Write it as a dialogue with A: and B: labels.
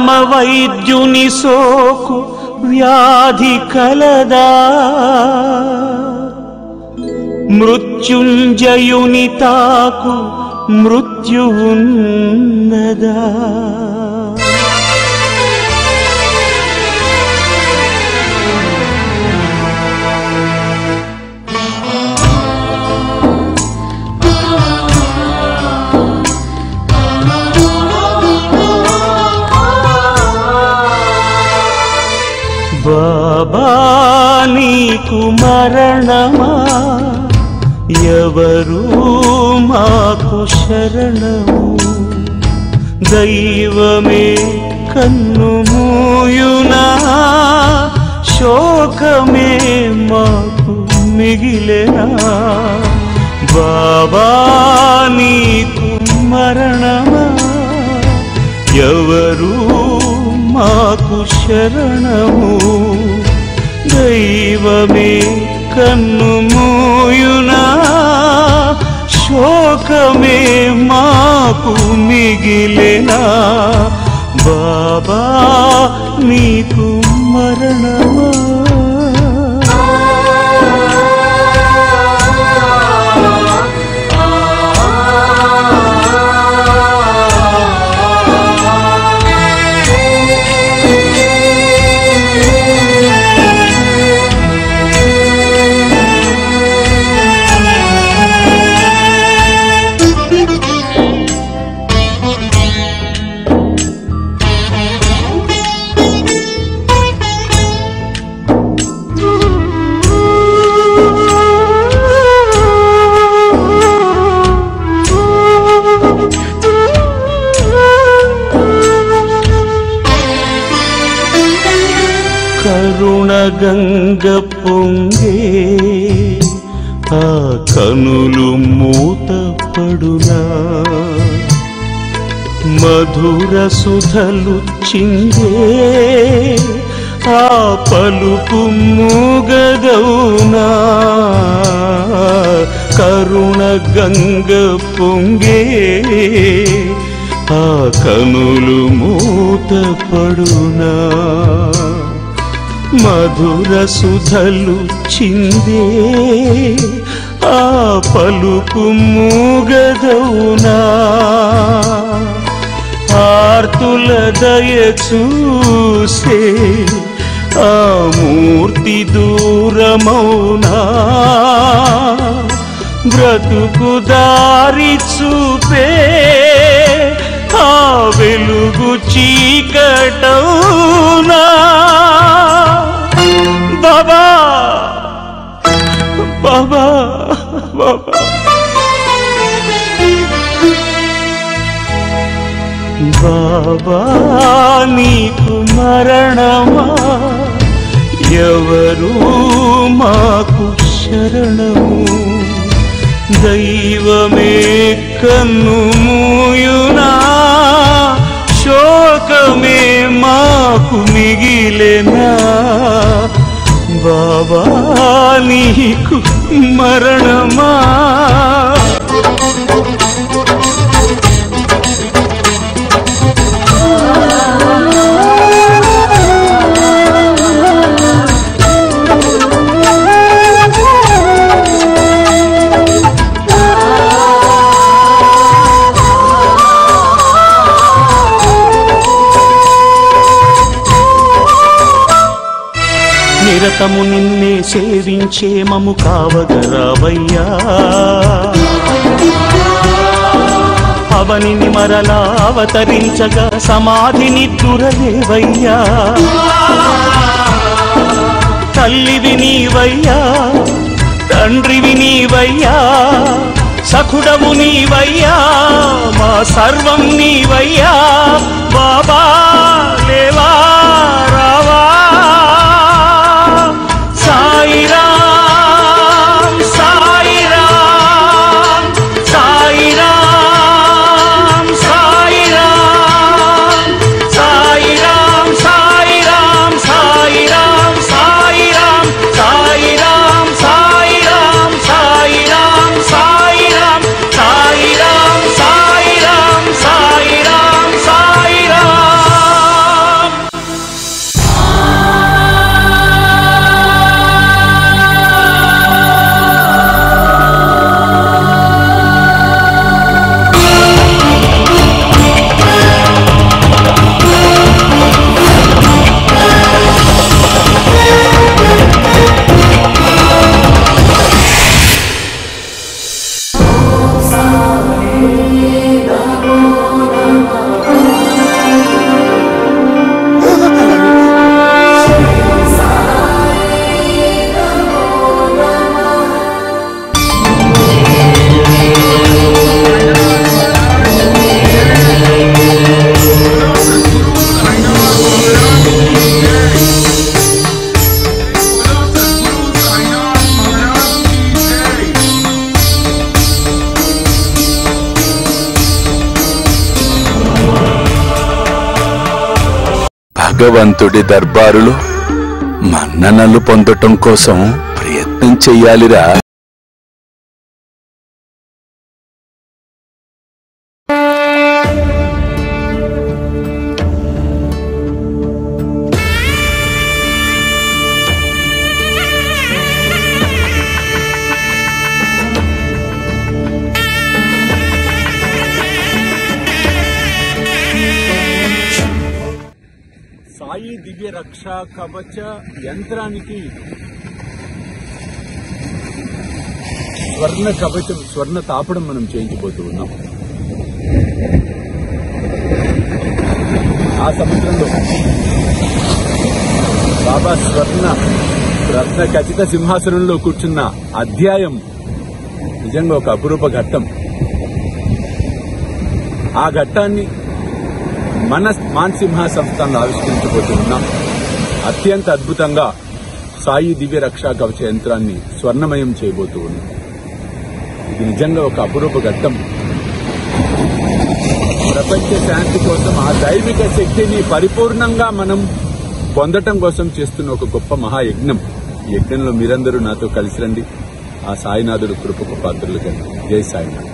A: వైద్యుని సోకు వ్యాధి కలదా మృత్యుంజయుని తాకు మృత్యువున్నదా బాబా నీకు మరణమా ఎవరు మాకు శరణము దైవమే కన్ను మూయునా శోకమే మాకు మిగిలెనా బాబా నీకు మరణమా ఎవరు మాకు శరణము దైవమే కన్ను మూయునా శోకమే మాకు మిగిలెనా బాబా నీకు మరణమా కరుణ గంగ పొంగే ఆ కనులు మూతపడునా మధుర సుధలు చిందే ఆ పలుకు మూగదౌనా కరుణ గంగ పొంగే ఆ కనులు మూతపడునా మధుర సుధలు చిందే ఆ పలుకు మూగదౌనా ఆర్తుల దయ చూసే ఆ మూర్తి దూరమౌనా బ్రతుకు దారి చూపే ఆ వెలుగు చీకటౌనా బాబా బాబా బాబా బాబా నీకు మరణమా ఎవరు మాకు శరణము దైవమే కన్ను మూయునా శోకమే మాకు మిగిలెనా బాబా నీకు మరణమా నిరతము నిన్నే సేవించే మము కావగరావయ్యా అవనిని మరలా అవతరించగా సమాధిని దురలేవయ్యా తల్లివి నీవయ్యా తండ్రివి నీవయ్యా సఖుడవు నీవయ్యా మా సర్వం నీవయ్యా బాబా లేవా రావా సాయిరాం సాయిరాం సాయిరాం సాయిరాం సాయిరాం సాయిరాం సాయిరాం సాయిరాం సాయిరాం సాయిరాం సాయిరాం సాయిరాం సాయిరాం సాయిరాం సాయిరాం సాయిరాం
B: భగవంతుడి దర్బారులో మన్ననలు పొందటం కోసం ప్రయత్నం చెయ్యాలిరా
C: సాయి దివ్య రక్ష కవచ యంత్రానికి స్వర్ణ కవచం స్వర్ణ తాపడం మనం చేయించబోతూ ఉన్నాం ఆ సముద్రంలో బాబా స్వర్ణ రత్న ఖచ్చిత సింహాసనంలో కూర్చున్న అధ్యాయం నిజంగా ఒక అపురూప ఘట్టం ఆ ఘట్టాన్ని మన మాన్సింహ సంస్థను ఆవిష్కరించబోతున్నాం అత్యంత అద్భుతంగా సాయి దివ్య రక్షా కవచ యంత్రాన్ని స్వర్ణమయం చేయబోతూ ఉన్నాం ఇది నిజంగా ఒక అపురూప ఘట్టం ప్రపంచ శాంతి కోసం ఆ దైవిక శక్తిని పరిపూర్ణంగా మనం పొందటం కోసం చేస్తున్న ఒక గొప్ప మహాయజ్ఞం ఈ యజ్ఞంలో మీరందరూ నాతో కలిసి రండి ఆ సాయినాథుడు కృపకు పాత్రలు కండి జై సాయినాథ్